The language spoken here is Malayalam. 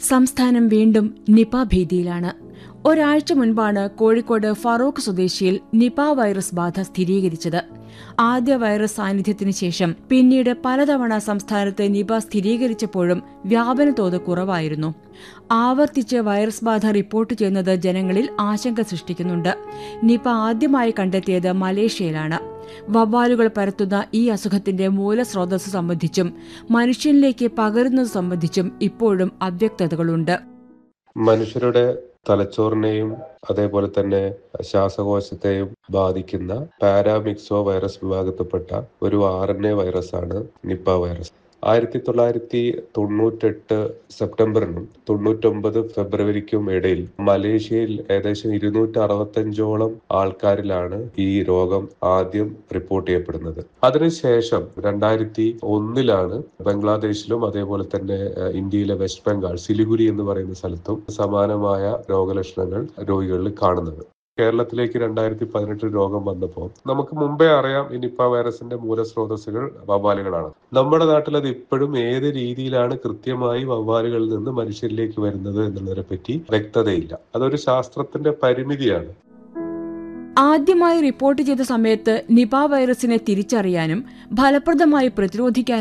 സംസ്ഥാനം വീണ്ടും നിപ ഭീതിയിലാണ് ഒരാഴ്ച മുൻപാണ് കോഴിക്കോട് ഫറൂഖ് സ്വദേശിയിൽ നിപ വൈറസ് ബാധ സ്ഥിരീകരിച്ചത് ആദ്യ വൈറസ് സാന്നിധ്യത്തിന് ശേഷം പിന്നീട് പലതവണ സംസ്ഥാനത്ത് നിപ സ്ഥിരീകരിച്ചപ്പോഴും വ്യാപന തോത് കുറവായിരുന്നു ആവർത്തിച്ച് വൈറസ് ബാധ റിപ്പോർട്ട് ചെയ്യുന്നത് ജനങ്ങളിൽ ആശങ്ക സൃഷ്ടിക്കുന്നുണ്ട് നിപ ആദ്യമായി കണ്ടെത്തിയത് മലേഷ്യയിലാണ് വവ്വാലുകൾ പരത്തുന്ന ഈ അസുഖത്തിന്റെ മൂലസ്രോതസ് സംബന്ധിച്ചും മനുഷ്യനിലേക്ക് പകരുന്നത് സംബന്ധിച്ചും ഇപ്പോഴും അവ്യക്തതകളുണ്ട് മനുഷ്യരുടെ തലച്ചോറിനെയും അതേപോലെ തന്നെ ശ്വാസകോശത്തെയും ബാധിക്കുന്ന പാരാമിക്സോ വൈറസ് വിഭാഗത്തിൽപ്പെട്ട ഒരു ആർ എൻ എ വൈറസ് ആണ് നിപ്പ വൈറസ് ആയിരത്തി തൊള്ളായിരത്തി തൊണ്ണൂറ്റെട്ട് സെപ്റ്റംബറിനും തൊണ്ണൂറ്റൊമ്പത് ഫെബ്രുവരിക്കും ഇടയിൽ മലേഷ്യയിൽ ഏകദേശം ഇരുന്നൂറ്റി അറുപത്തഞ്ചോളം ആൾക്കാരിലാണ് ഈ രോഗം ആദ്യം റിപ്പോർട്ട് ചെയ്യപ്പെടുന്നത് അതിനുശേഷം രണ്ടായിരത്തി ഒന്നിലാണ് ബംഗ്ലാദേശിലും അതേപോലെ തന്നെ ഏഹ്, ഇന്ത്യയിലെ വെസ്റ്റ് ബംഗാൾ സിലിഗുരി എന്ന് പറയുന്ന സ്ഥലത്തും സമാനമായ രോഗലക്ഷണങ്ങൾ രോഗികളിൽ കാണുന്നത് കേരളത്തിലേക്ക് രണ്ടായിരത്തി പതിനെട്ടിൽ രോഗം വന്നപ്പോൾ നമുക്ക് മുമ്പേ അറിയാം ഈ നിപ്പ വൈറസിന്റെ മൂലസ്രോതസ്സുകൾ വവ്വാലുകളാണ് നമ്മുടെ നാട്ടിൽ അത് ഇപ്പോഴും ഏത് രീതിയിലാണ് കൃത്യമായി വവ്വാലുകളിൽ നിന്ന് മനുഷ്യരിലേക്ക് വരുന്നത് എന്നുള്ളതിനെ പറ്റി വ്യക്തതയില്ല അതൊരു ശാസ്ത്രത്തിന്റെ പരിമിതിയാണ് ആദ്യമായി റിപ്പോർട്ട് ചെയ്ത സമയത്ത് നിപ വൈറസിനെ തിരിച്ചറിയാനും ഫലപ്രദമായി പ്രതിരോധിക്കാനും